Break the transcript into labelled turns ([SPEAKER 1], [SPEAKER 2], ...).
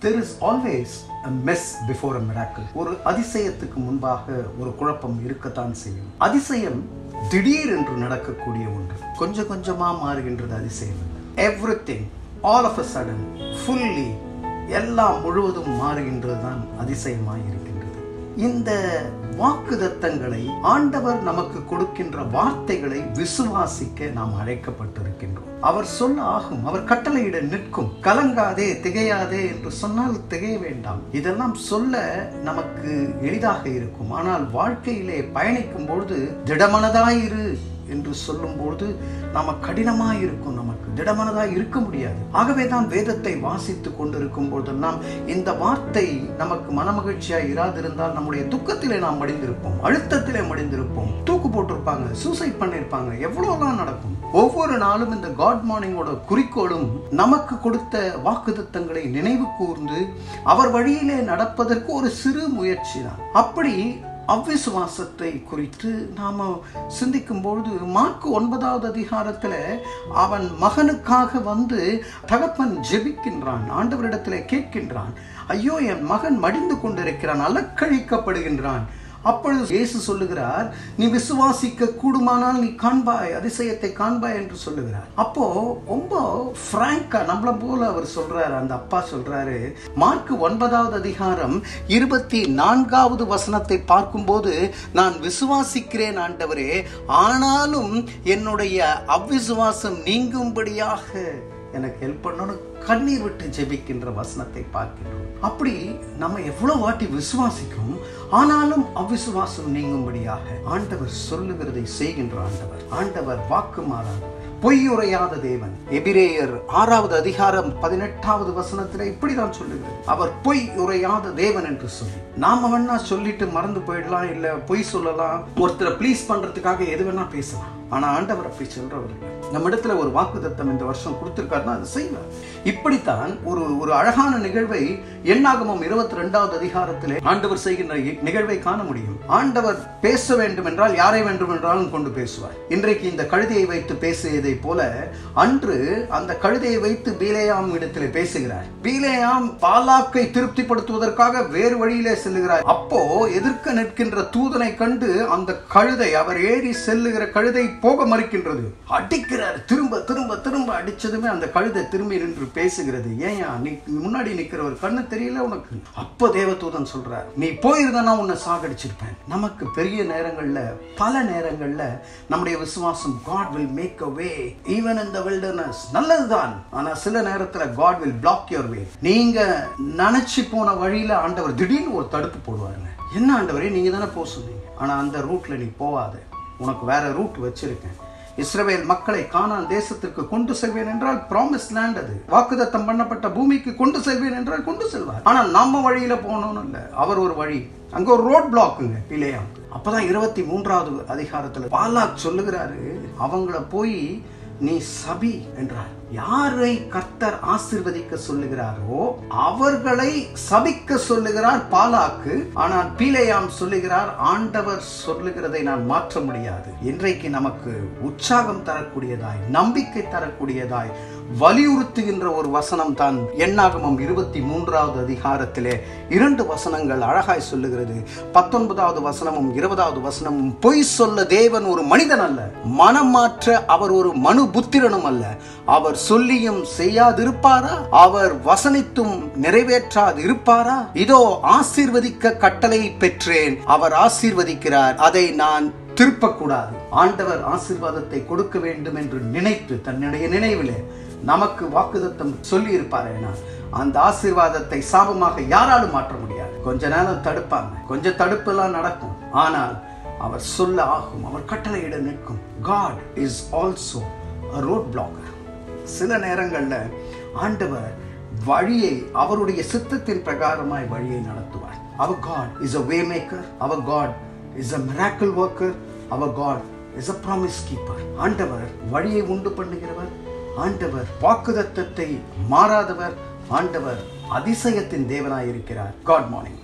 [SPEAKER 1] there is always a mess before a miracle ஒரு அதிசயத்துக்கு முன்பாக ஒரு குழப்பம் இருக்கத்தான் செய்யும் அதிசயம் திடீர் என்று நடக்கக்கூடிய ஒன்று கொஞ்சம் கொஞ்சமா மாறுகின்றது அதிசயம் everything all of a sudden fully எல்லாம் முழுவதும் மாறுகின்றது தான் அதிசயமாய் இருக்கின்றது இந்த வாக்குதத்தங்களை ஆண்டவர் நமக்கு கொடுக்கின்ற வார்த்தைகளை விசுவாசிக்க நாம் அழைக்கப்பட்டிருக்கின்றோம் அவர் சொல்ல ஆகும் அவர் கட்டளையிட நிற்கும் கலங்காதே திகையாதே என்று சொன்னால் திகைய வேண்டாம் இதெல்லாம் சொல்ல நமக்கு எளிதாக இருக்கும் ஆனால் வாழ்க்கையிலே பயணிக்கும் பொழுது திடமனதாயிரு என்று சொல்லும்போது நாம கடினமாக இருக்கும் நமக்கு திடமனதாக இருக்க முடியாது ஆகவே தான் வேதத்தை வாசித்து கொண்டிருக்கும் போதெல்லாம் இந்த வார்த்தை நமக்கு மனமகிழ்ச்சியாக இராதிருந்தால் நம்முடைய துக்கத்திலே நாம் மடிந்திருப்போம் அழுத்தத்திலே மடிந்திருப்போம் தூக்கு போட்டிருப்பாங்க சூசைட் பண்ணியிருப்பாங்க எவ்வளோலாம் நடக்கும் ஒவ்வொரு நாளும் இந்த காட் மார்னிங்கோட குறிக்கோளும் நமக்கு கொடுத்த வாக்குத்தத்தங்களை நினைவு கூர்ந்து அவர் வழியிலே நடப்பதற்கு ஒரு சிறு முயற்சி தான் அப்படி அவ்விசுவாசத்தை குறித்து நாம சிந்திக்கும் பொழுது மார்க்கு ஒன்பதாவது அதிகாரத்துல அவன் மகனுக்காக வந்து தகப்பன் ஜெபிக்கின்றான் ஆண்டவரிடத்துல கேட்கின்றான் ஐயோ என் மகன் மடிந்து கொண்டிருக்கிறான் அலக்கழிக்கப்படுகின்றான் அப்பொழுது இயேசு சொல்லுகிறார் நீ விசுவாசிக்க கூடுமானால் நீ காண்பாய் அதிசயத்தை காண்பாய் என்று சொல்லுகிறார் அப்போ ரொம்ப பிராங்கா நம்மள போல அவர் சொல்றாரு அந்த அப்பா சொல்றாரு மார்க் ஒன்பதாவது அதிகாரம் இருபத்தி நான்காவது வசனத்தை பார்க்கும்போது நான் விசுவாசிக்கிறேன் ஆண்டவரே ஆனாலும் என்னுடைய அவ்விசுவாசம் நீங்கும்படியாக எனக்கு ஹெல்ப் பண்ணணும் கண்ணீர் விட்டு ஜெபிக்கின்ற வசனத்தை பார்க்கின்றோம் அப்படி நம்ம எவ்வளவு வாட்டி விசுவாசிக்கும் ஆனாலும் அவ்விசுவாசம் நீங்கும்படியாக ஆண்டவர் சொல்லுகிறதை செய்கின்ற ஆண்டவர் ஆண்டவர் வாக்கு மாறாதவர் பொய்யுரையாத தேவன் எபிரேயர் ஆறாவது அதிகாரம் பதினெட்டாவது வசனத்துல இப்படிதான் சொல்லுகிறது அவர் பொய் உரையாத தேவன் என்று சொல்லி நாம வேணா சொல்லிட்டு மறந்து போயிடலாம் இல்ல பொய் சொல்லலாம் ஒருத்தரை ப்ளீஸ் பண்றதுக்காக எது வேணா பேசலாம் ஆனா ஆண்டவர் அப்படி சொல்றவர் இல்லை நம்ம இடத்துல ஒரு வாக்குத்தத்தம் இந்த வருஷம் கொடுத்திருக்காருன்னா அதை செய்வார் இப்படித்தான் ஒரு ஒரு அழகான நிகழ்வை எண்ணாகமம் இருபத்தி ரெண்டாவது அதிகாரத்திலே ஆண்டவர் செய்கின்ற நிகழ்வை காண முடியும் ஆண்டவர் பேச வேண்டும் என்றால் யாரை வேண்டும் என்றாலும் கொண்டு பேசுவார் இன்றைக்கு இந்த கழுதையை வைத்து பேசியதை போல அன்று அந்த கழுதையை வைத்து பீலேயாம் இடத்திலே பேசுகிறார் பீலேயாம் பாலாக்கை திருப்திப்படுத்துவதற்காக வேறு வழியிலே செல்லுகிறார் அப்போ எதிர்க்க நிற்கின்ற தூதனை கண்டு அந்த கழுதை அவர் ஏறி செல்லுகிற கழுதை போக மறுக்கின்றது அடிக்கிறார் திரும்ப திரும்ப திரும்ப அடிச்சதுமே அந்த கழுதை திரும்பி நின்று பேசுகிறது ஏன் நீ முன்னாடி நிக்கிறவர் கண்ணு தெரியல உனக்கு அப்போ தேவதூதன் சொல்றார் நீ போயிருந்தனா உன்னை சாகடிச்சிருப்பேன் நமக்கு பெரிய நேரங்கள்ல பல நேரங்கள்ல நம்முடைய விசுவாசம் God will make a way even in the wilderness நல்லதுதான் ஆனா சில நேரத்துல God will block your way நீங்க நினைச்சு போன வழியில ஆண்டவர் திடீர்னு ஒரு தடுப்பு போடுவாருங்க என்ன ஆண்டவரே நீங்க தானே போக சொன்னீங்க ஆனா அந்த ரூட்ல நீ போவாத உனக்கு வேற ரூட் வச்சிருக்கேன் இஸ்ரவேல் மக்களை கானான் தேசத்திற்கு கொண்டு செல்வேன் என்றால் ப்ராமிஸ் லேண்ட் அது வாக்குதத்தம் பண்ணப்பட்ட பூமிக்கு கொண்டு செல்வேன் என்றால் கொண்டு செல்வார் ஆனா நம்ம வழியில போகணும்னு இல்ல அவர் ஒரு வழி அங்க ஒரு ரோட் பிளாக்குங்க இல்லையா அப்பதான் இருபத்தி மூன்றாவது அதிகாரத்துல பாலாக் சொல்லுகிறாரு அவங்கள போய் நீ சபி என்றார் யாரை கர்த்தர் ஆசிர்வதிக்க சொல்லுகிறாரோ அவர்களை சபிக்க சொல்லுகிறார் பாலாக்கு ஆனால் பீலையாம் சொல்லுகிறார் ஆண்டவர் சொல்லுகிறதை நான் மாற்ற முடியாது இன்றைக்கு நமக்கு உற்சாகம் தரக்கூடியதாய் நம்பிக்கை தரக்கூடியதாய் வலியுறுத்துகின்ற ஒரு வசனம் தான் எண்ணாகமம் இருபத்தி மூன்றாவது அதிகாரத்திலே இரண்டு வசனங்கள் அழகாய் சொல்லுகிறது பத்தொன்பதாவது வசனமும் இருபதாவது வசனமும் பொய் சொல்ல தேவன் ஒரு மனிதன் அல்ல மனம் மாற்ற அவர் ஒரு மனு புத்திரனும் அல்ல அவர் சொல்லியும் செய்யாதிருப்பாரா அவர் வசனித்தும் நிறைவேற்றாது இருப்பாரா இதோ ஆசீர்வதிக்க கட்டளை பெற்றேன் அவர் ஆசீர்வதிக்கிறார் அதை நான் திருப்பக்கூடாது ஆண்டவர் ஆசீர்வாதத்தை கொடுக்க வேண்டும் என்று நினைத்து தன்னுடைய நினைவிலே நமக்கு வாக்குதத்தம் சொல்லி இருப்பாரேனா அந்த ஆசீர்வாதத்தை சாபமாக யாராலும் மாற்ற முடியாது கொஞ்ச நேரம் தடுப்பாங்க கொஞ்சம் தடுப்பெல்லாம் நடக்கும் ஆனால் அவர் சொல்ல ஆகும் அவர் கட்டளையிட நிற்கும் God is also road blocker சில நேரங்கள்ல ஆண்டவர் வழியை அவருடைய சித்தத்தின் பிரகாரமாய் வழியை நடத்துவார் அவர் God is a way maker அவர் God is a miracle worker அவர் God is a promise keeper ஆண்டவர் வழியை உண்டு பண்ணுகிறவர் ஆண்டவர் வாக்குதத்தத்தை மாறாதவர் ஆண்டவர் அதிசயத்தின் தேவனாய் இருக்கிறார் காட் மார்னிங்